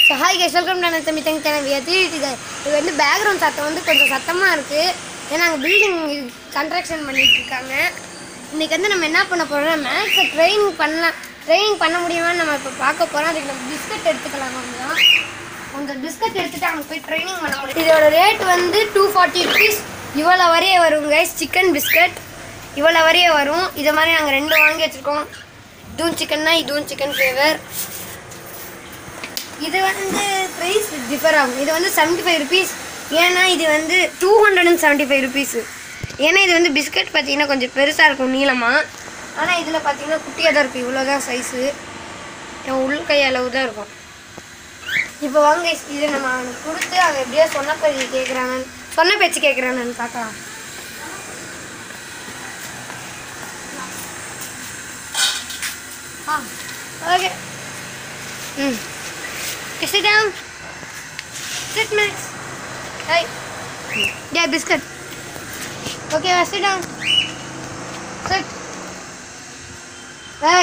So hi guys welcome to தம்பி தங்கி channel வியா திருட்டு இது வந்து பேக்ரவுண்ட் சத்தம் வந்து கொஞ்சம் சத்தமாக இருக்குது ஏன்னா அங்கே பில்டிங் கன்ஸ்ட்ரக்ஷன் பண்ணிட்டு இருக்காங்க இன்றைக்கி வந்து நம்ம என்ன பண்ண போகிறோம்னா மேக்ஸை ட்ரைனிங் பண்ணலாம் ட்ரைனிங் பண்ண முடியுமான்னு நம்ம இப்போ பார்க்க போகிறோம் அதுக்கு நம்ம பிஸ்கட் எடுத்துக்கலாம் கொஞ்சம் கொஞ்சம் பிஸ்கட் எடுத்துட்டு அங்கே போய் ட்ரைனிங் பண்ண முடியும் இதோட ரேட் வந்து டூ ஃபார்ட்டி ருபீஸ் இவ்வளோ வரைய வரும் கைஸ் சிக்கன் பிஸ்கட் இவ்வளோ வரைய வரும் இதை மாதிரி நாங்கள் ரெண்டு வாங்கி வச்சுருக்கோம் இதுவும் சிக்கன்னா இதுவும் சிக்கன் ஃப்ளேவர் இது வந்து ப்ரைஸ் டிஃபர் ஆகும் இது வந்து செவன்ட்டி ஃபைவ் ருபீஸ் ஏன்னா இது வந்து two hundred and seventy five rupees ஏன்னா இது வந்து பிஸ்கட் பார்த்தீங்கன்னா கொஞ்சம் பெருசாக இருக்கும் நீளமாக ஆனால் இதில் பார்த்தீங்கன்னா குட்டியாக தான் இருக்கும் இவ்வளோ தான் சைஸு என் உள் கை அளவு தான் இருக்கும் இப்போ வாங்க இது நம்ம அவனுக்கு கொடுத்து அவன் எப்படியோ சொன்ன பேச்சு கேட்குறானு சொன்ன பேச்சு கேட்குறானு பார்க்கலாம் ஆ ஓகே ம் Okay, sit down. Sit, Max. Hey. Yeah, biscuit. Okay, well, sit down. Sit. Hey.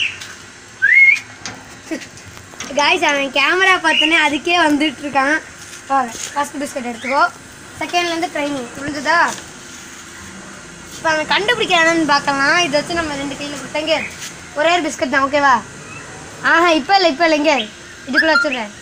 Guys அவன் கேமரா பார்த்தோன்னே அதுக்கே வந்துட்டு இருக்கான் ஃபர்ஸ்ட் பிஸ்கட் எடுத்துக்கோ செகண்ட்லேருந்து ட்ரைனிங் புரிஞ்சுதா இப்போ அவன் கண்டுபிடிக்கிறானு பார்க்கலாம் இதை வச்சு நம்ம ரெண்டு கையில் கொடுத்தங்க ஒரே ஒரு பிஸ்கட் தான் ஓகேவா ஆஹா இப்போ இல்லை இப்போ இல்லை இங்கே இதுக்குள்ள வச்சுடுறேன்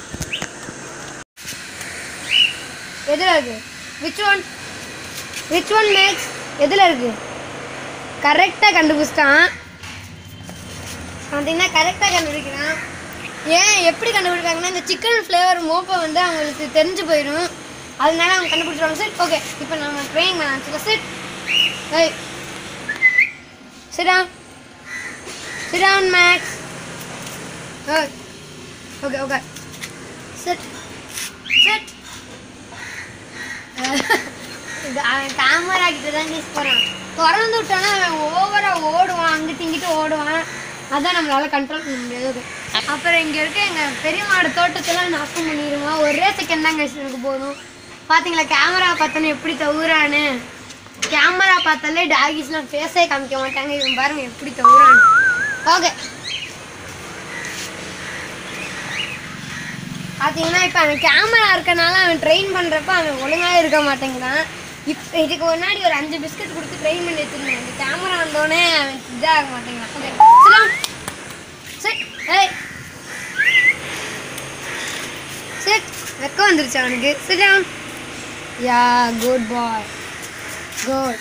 எதில் இருக்கு which one which one Max எதில் இருக்கு கரெக்டாக கண்டுபிடிச்சிட்டான் பார்த்தீங்கன்னா கரெக்டாக கண்டுபிடிக்கிறான் ஏன் எப்படி கண்டுபிடிக்கிறாங்கன்னா இந்த சிக்கன் ஃப்ளேவர் மோப்பை வந்து அவங்களுக்கு தெரிஞ்சு போயிடும் அதனால அவங்க கண்டுபிடிச்சிருவாங்க சரி ஓகே இப்போ நம்ம ட்ரைனிங் பண்ணலாம் சிட் ஏய் sit down sit down Max okay Okay, okay. Sit. Sit. இது அவன் கேமரா கிட்ட தான் யூஸ் போகிறான் திறந்து விட்டானா அவன் ஓவராக ஓடுவான் அங்கிட்டு இங்கிட்டு ஓடுவான் அதான் நம்மளால கண்ட்ரோல் பண்ண முடியாது அப்புறம் இங்கே இருக்க எங்கள் பெரியமாட தோட்டத்தெல்லாம் நாசம் பண்ணிடுவான் ஒரே செகண்ட் தான் கழிச்சு எனக்கு போதும் பார்த்தீங்களா கேமரா பார்த்தோன்னே எப்படி தவுறான்னு கேமரா பார்த்தாலே டாகிஸ்லாம் ஃபேஸே காமிக்க மாட்டாங்க இவன் பாருங்க எப்படி தவுறான்னு ஓகே பார்த்தீங்கன்னா இப்போ அவன் கேமரா இருக்கனால அவன் ட்ரெயின் பண்ணுறப்ப அவன் ஒழுங்காக இருக்க மாட்டேங்கிறான் இப்போ இதுக்கு முன்னாடி ஒரு அஞ்சு பிஸ்கட் கொடுத்து ட்ரெயின் பண்ணி வச்சிருந்தேன் இந்த கேமரா வந்தோடனே அவன் இதாக மாட்டேங்கிறான் ஓகே சிலம் சரி ஏய் சரி வெக்க வந்துருச்சு அவனுக்கு சிலம் yeah good boy good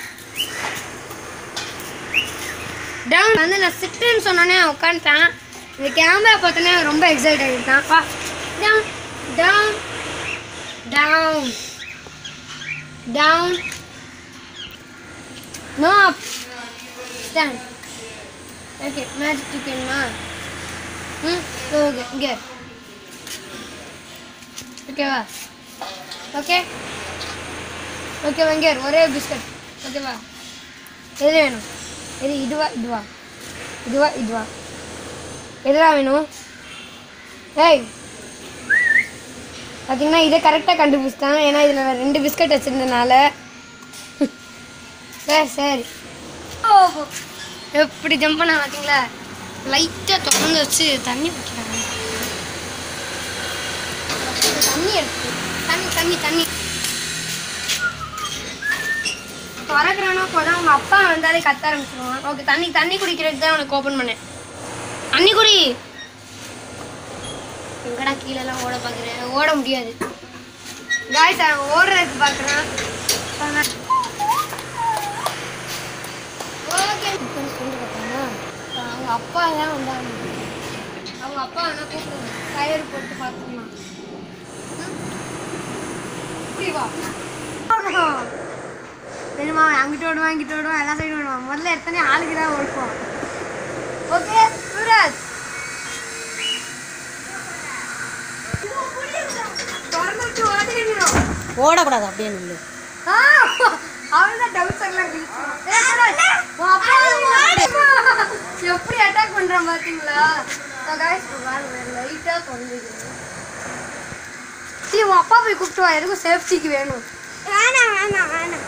down வந்து நான் சிட்டுன்னு சொன்னோன்னே அவன் உட்காந்துட்டான் இந்த கேமரா பார்த்தோன்னே அவன் ரொம்ப எக்ஸைட் ஆகிட்டான் வா down, down, down, down. No up. Stand. Okay, magic chicken ma. Hmm. Okay, get. Okay வா ஓகே ஓகே வாங்க ஒரே பிஸ்கட் ஓகேவா எது வேணும் எது இதுவா இதுவா இதுவா இதுவா எதுவா வேணும் ஏய் பார்த்தீங்கன்னா இதை கரெக்டாக கண்டுபிடிச்சிட்டான் ஏன்னா இதில் ரெண்டு பிஸ்கட் வச்சுருந்தனால சரி சரி ஓ எப்படி ஜம்ப் பண்ண பார்த்தீங்களா லைட்டாக திறந்து வச்சு தண்ணி வைக்கிறாங்க தண்ணி எடுத்து தண்ணி தண்ணி தண்ணி திறக்கிறானோ கூட அவங்க அப்பா வந்தாலே கத்த ஆரம்பிச்சிருவான் ஓகே தண்ணி தண்ணி குடிக்கிறதுக்கு தான் உனக்கு ஓப்பன் பண்ணேன் தண்ணி குடி எங்கடா கீழெல்லாம் ஓட பார்க்குறேன் ஓட முடியாது காய்ஸ் அவன் ஓடுறதுக்கு பார்க்குறான் ஓகே சொல்லி பார்த்தானா அவங்க அப்பா தான் வந்தாங்க அவங்க அப்பா வேணா கூப்பிடுங்க டயர் போட்டு பார்த்துக்கலாம் இப்படி வா தெரியுமா அங்கிட்டு ஓடுவான் இங்கிட்டு ஓடுவான் எல்லா சைடும் ஓடுவான் முதல்ல எத்தனை ஆளுக்கு தான் ஓடுவான் ஓகே சூரஜ் திறந்துட்டு ஓடிடணும் ஓடக்கூடாது அப்படியே நில்லு ஆ, அவன்தான் டவுட்ஸ் எல்லாம் கிழிச்சிருவான். ஏய், சுரேஷ், உன் அப்பா வந்து எப்படி அட்டாக் பண்றான் பாத்தீங்களா So guys, இப்ப பாருங்க, light ஆ குறைஞ்சிருக்கு. சரி, உன் அப்பா போய் கூப்பிட்டு வா எதுக்கும் சேஃப்டிக்கு வேணும் வேணாம் வேணாம் வேணாம்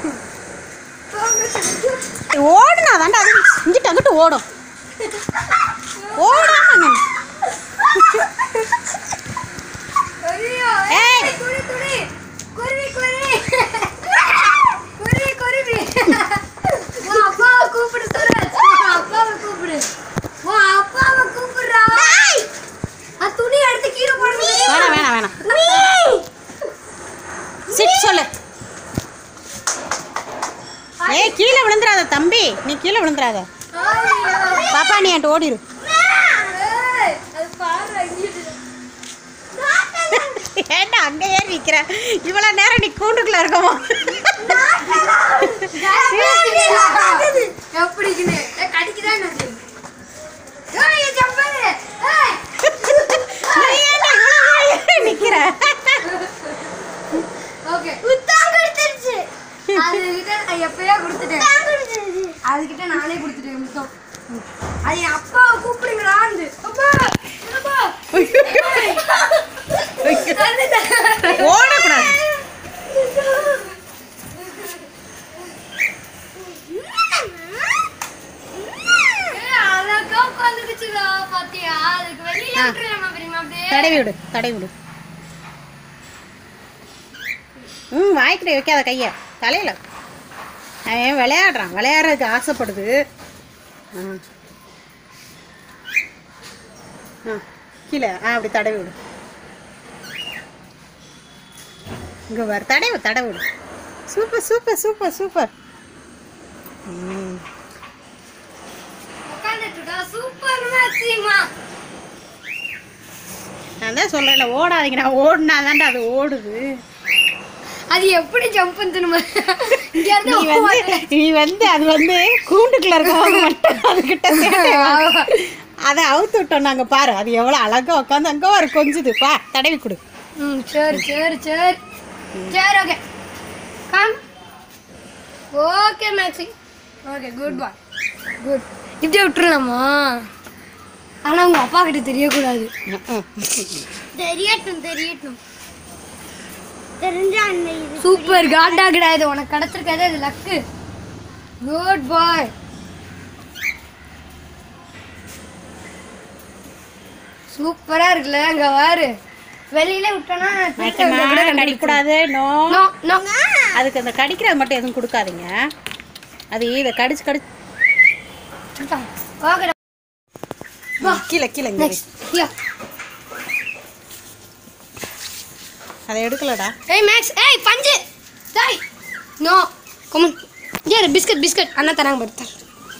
ஓடுனா தாண்டா அது இங்கிட்டு அங்கிட்டு ஓடும் ஓடாம நின்னு. ஏய் நீ கீழே விழுந்துடாத பாப்பா நீ என்கிட்ட ஓடிரு ஏன்டா அங்கே ஏறி நிற்கிற இவ்வளோ நேரம் நீ கூண்டுக்குள்ள இருக்கமா எப்படிக்குன்னு கடிக்குதான் ஏய் நீ ஏன்டா இவ்வளோ நேரம் ஏறி நிற்கிற ஓகே உத்தான் கொடுத்துருச்சு அதுகிட்ட நான் எப்பயோ கொடுத்துட்டேன் அதுகிட்ட நானே கொடுத்துட்டேன் முத்தம் அது என் அப்பாவை கூப்பிடுங்களான்னு அப்பா அப்பா ஓடக்கூடாது ஏய், அழகா உட்காந்துக்குச்சுடா, பாத்தியா? அதுக்கு வெளியில ஆ. விட்டுறலாமா பெரியம்மா அப்படியே? தடவி விடு தடவி விடு ம் வாய்க்கிட்ட வைக்காத கையை தலையில் அவன் விளையாடுறான் விளையாடுறதுக்கு ஆசைப்படுது ஆ ஆ கீழே ஆ அப்படி தடவி விடு இங்கே வர தடவி தடவி விடு சூப்பர் சூப்பர் சூப்பர் சூப்பர் ம் உட்காந்துட்டு இருக்கா, சூப்பர் மேட்சிமா. நான் தான் சொல்கிறேன்ல ஓடாதீங்க நான் ஓடினா அது ஓடுது அது எப்படி ஜம்ப் பண்ணுமா இங்க இருந்து நீ வந்து நீ வந்து அது வந்து கூண்டுக்குள்ள இருக்கவங்க மட்டும் அதுகிட்ட சேட்டை. அதை அவுத்து விட்டோம் நாங்க பாரு அது எவ்வளவு அழகா உட்காந்து அங்க வர கொஞ்சுது பா தடவி கொடு ம் சரி சரி சரி சரி ஓகே கம் ஓகே மேக்ஸி ஓகே குட் பாய் குட் இப்படியே விட்டுறலாமா ஆனால் உங்கள் அப்பா கிட்ட தெரியக்கூடாது தெரியட்டும் தெரியட்டும் தெரிஞ்சா சூப்பர் காண்டா கிடையாது உனக்கு கிடச்சிருக்காது அது லக்கு குட் பாய் சூப்பரா இருக்குல்ல அங்க பாரு வெளியில விட்டோம்னா திருட்டு வந்து கூட கண்டுபிடிச்சிடும். கடிக்கூடாது நோ No, no. அதுக்கு அந்த கடிக்கிறது மட்டும் எதுவும் கொடுக்காதீங்க அது இதை கடிச்சு கடிச்சு Okay, வா. கீழே கீழே இங்க வை. next. Yeah. அதை எடுக்கலடா ஏய் மேக்ஸ் ஏய் பஞ்சு டேய் நோ கமன் ஏறு பிஸ்கட் பிஸ்கட் அண்ணா தராங்க பாரு தர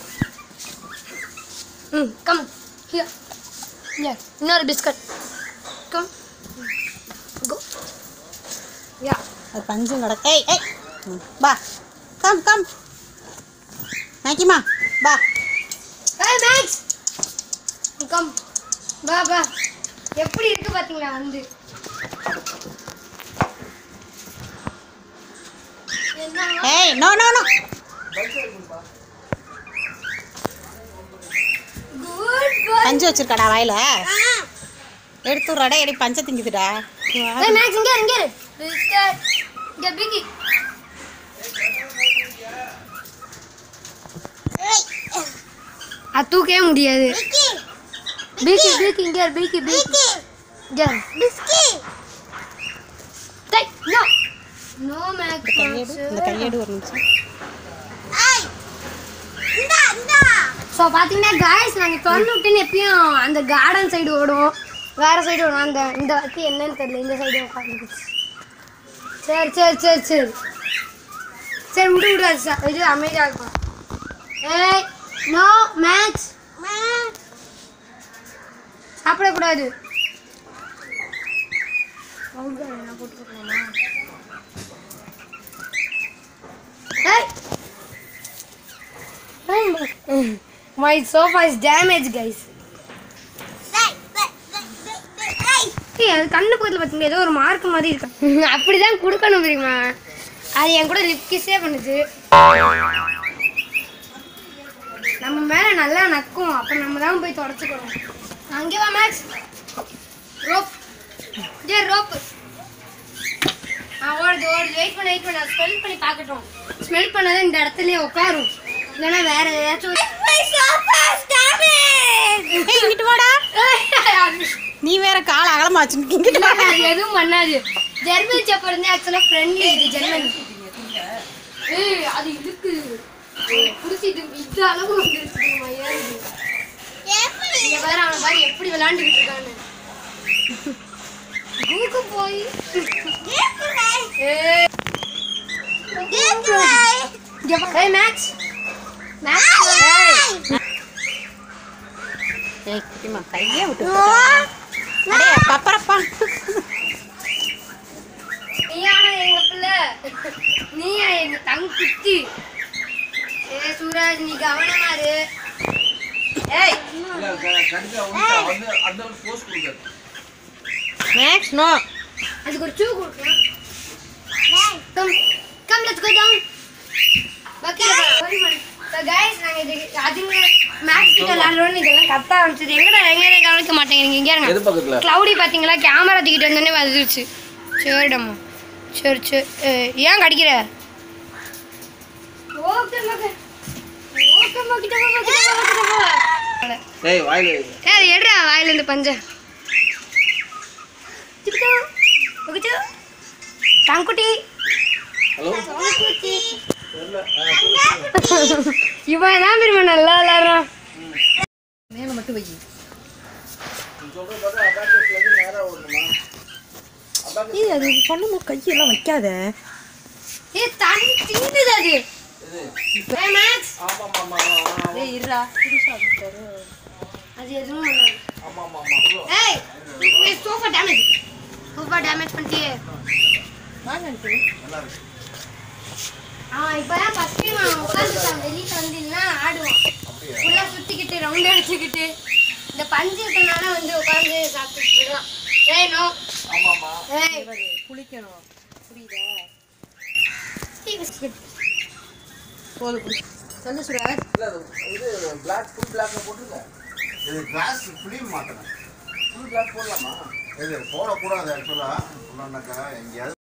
ம் கமன் ஹியர் யா இன்னொரு பிஸ்கட் கம் கோ யா அது பஞ்சும் கிடக்கு ஏய் ஏய் ம், பா கம் கம் நாக்கிமா பா ஏய் மேக்ஸ் கம் வா வா எப்படி இருக்கு பாத்தீங்களா வந்து என்ன ஏய் no no no good boy Panju வச்சிருக்காடா வாயில எடுத்து விட்றாடா எடி பஞ்சை திங்குதுடா ஏய் மேக்ஸ் இங்க இரு, இங்க இரு. பிஸ்கட் இங்க பிகி அது தூக்கவே முடியாது பீக்கி பீக்கி இங்க இரு, பீக்கி பீக்கி இங்க பிஸ்கி டேய் நோ நோ மேக்ஸ் கையேடு இந்த கையேடு ஒரு நிமிஷம் ஸோ பார்த்தீங்கன்னா காய்ஸ் நாங்கள் திறந்து விட்டுன்னு எப்பயும் அந்த கார்டன் சைடு ஓடுவோம் வேற சைடு ஓடுவோம் அந்த இந்த வாட்டி என்னன்னு தெரியல இந்த சைடு உட்காந்துக்குச்சு சரி சரி சரி சரி சரி விட்டு விடு அது ச- இது அமைதியாக இருக்கும் ஏய் நோ மேக்ஸ் சாப்பிடக்கூடாது பவுடர் என்ன போட்டுருக்கலாமா ஏய் My sofa is damaged, guys. ஏய், அது கண்ணு பக்கத்தில் பார்த்தீங்கன்னா ஏதோ ஒரு மார்க் மாதிரி இருக்கு அப்படிதான் கொடுக்கணும் தெரியுமா அது என் கூட லிப் கிஸ்ஸே பண்ணுது நம்ம மேல நல்லா நக்கும் அப்புறம் நம்ம தான் போய் தொடச்சுக்கணும் அங்கே வா மேக்ஸ் ரோப் ஜே ரோப் ஆ ஓடுது ஓடுது வெயிட் பண்ண வெயிட் பண்ண ஸ்மெல் பண்ணி பார்க்கட்டும் ஸ்மெல் பண்ணாதான் இந்த இடத்துலயே உட்காரும் இல்லைன்னா வேற ஏதாச்சும் ஏய் இங்கிட்டு வாடா நீ வேற கால அகலமா வச்சுருக்கீங்க அது எதுவும் பண்ணாது ஜெர்மன் செப்பர் வந்து ஆக்சுவலாக ஃப்ரெண்ட்லி இது ஜெர்மன் ஏய் அது இதுக்கு புடிச்சு இது இது அளவு வந்துருச்சு ஏறுது இங்க பாரு அவன் பாரு எப்படி விளையாண்டுக்கிட்டு இருக்கான்னு கூக்கு போய் ஏய் இங்க பா- ஏய் மேக்ஸ் ஏய் குட்டிமா கையே விட்டு அடே பப்பரப்பா நீயா எங்க பிள்ளை நீயா எங்க தங்குச்சி ஏ சூரஜ் நீ கவனமா இரு ஏய் இல்ல, க- கண்டிப்பா வந்து வந்து அந்த அளவுக்கு போஸ்ட் கொடுக்காது மேக்ஸ் நோ அதுக்கு ஒரு சூ கொடுக்கலாம் come come let's go down okay so guys நாங்கள் இது அதுங்க மேக்ஸ் கிட்ட விளாடுறோன்னு இதெல்லாம் கத்த ஆரம்பிச்சது எங்கடா எங்கே கவனிக்க மாட்டேங்கிறீங்க இங்கே எது இருங்க பக்கத்துல க்ளவுடி பார்த்தீங்களா கேமரா தூக்கிட்டு வந்தோடனே வந்துருச்சு சரிடம்மா சரி சரி அஹ், ஏன் கடிக்கிற ஓகே ஓகே ஓகே ஓகே ஏய் வாயில ஏய் அது எடுறா வாயிலேருந்து பஞ்ச சிக்கிட்டு ஓகே தங்குட்டி ஹலோ இவன் தான் பெருமை நல்லா விளாட்றான் மேல மட்டும் வை சொல்ற பார்த்தா அபாக்கஸ்ல இருந்து நேரா ஓடணுமா ஏய் அது பண்ணுமோ கையெல்லாம் வைக்காத ஏ தண்ணி திங்குது அது ஏய் மேக்ஸ் ஆமா ஆமா ஆமா ஏய் இருடா புதுசா வந்துட்டாரு அது எதுவும் பண்ணாது ஆமா ஆமா ஆமா ஏய் நீ சோஃபா டேமேஜ் சோஃபா டேமேஜ் பண்ணிட்டியே வாங்க aunty. நல்லா இருக்கு ஆ இப்பதான் ஃபர்ஸ்ட் டைம் அவன் உட்காந்துட்டான் வெளியில வந்து இல்லைன்னா ஆடுவான் ஃபுல்லாக சுற்றிக்கிட்டு ரவுண்ட் அடிச்சுக்கிட்டு இந்த பஞ்சு இருக்கனால வந்து உட்காந்து சாப்பிட்டுட்டு போயிடுவான் ஏய் நோ ஆமா ஆமா ஏய் இவரு குளிக்கணும் புரியுதா பிஸ்கட் போதும் குடி சொல்லு சுராஜ் இல்ல அது இது பிளாக் ஃபுல் பிளாக்ல போட்டுருக்க இது கிளாஸ் ஃபிலிம் மாட்டணும் ஃபுல் பிளாக் போடலாமா இது போடக்கூடாது ஆக்சுவலாக சொன்னாக்கா எங்கேயாவது